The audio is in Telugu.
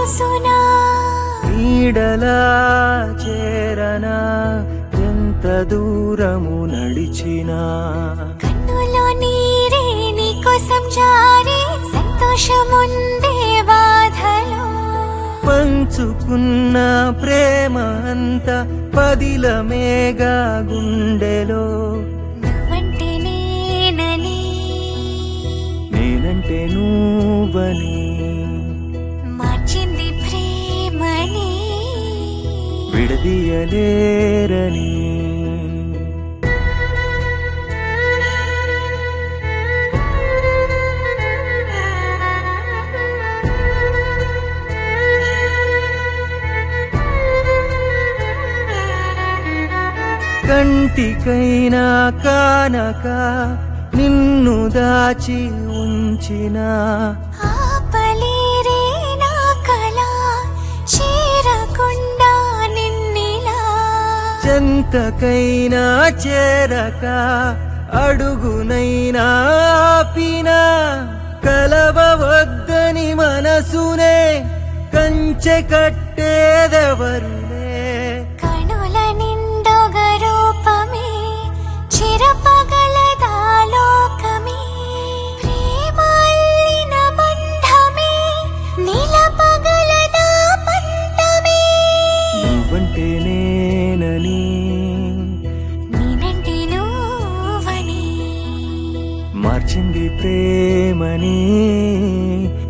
తెలుసునా నీడలా చేరనా ఎంత దూరము నడిచినా కన్నులో నీరే నీకోసం జారే సంతోషముందే బాధలో పంచుకున్న ప్రేమ అంత పదిలమేగా గుండెలో నువ్వంటే నేనని నేనంటే నువ్వని మార్చింది ప్రేమని విడదీయలేరని కంటికైనా కానక నిన్ను దాచి ఉంచినా ఆపలేరే నా కల చేరకుండా నిన్నిలా చెంతకైనా చేరక అడుగునైనా ఆపినా కలవవద్దని మనసునే కంచె కట్టేదెవరులే కనుల నిండొగ రూపమే చిరపగలదా లోకమే ప్రేమ అల్లిన బంధమే నిలపగలదా పంతమే నువ్వంటే నేనని నేనంటే నువ్వని మార్చింది ప్రేమని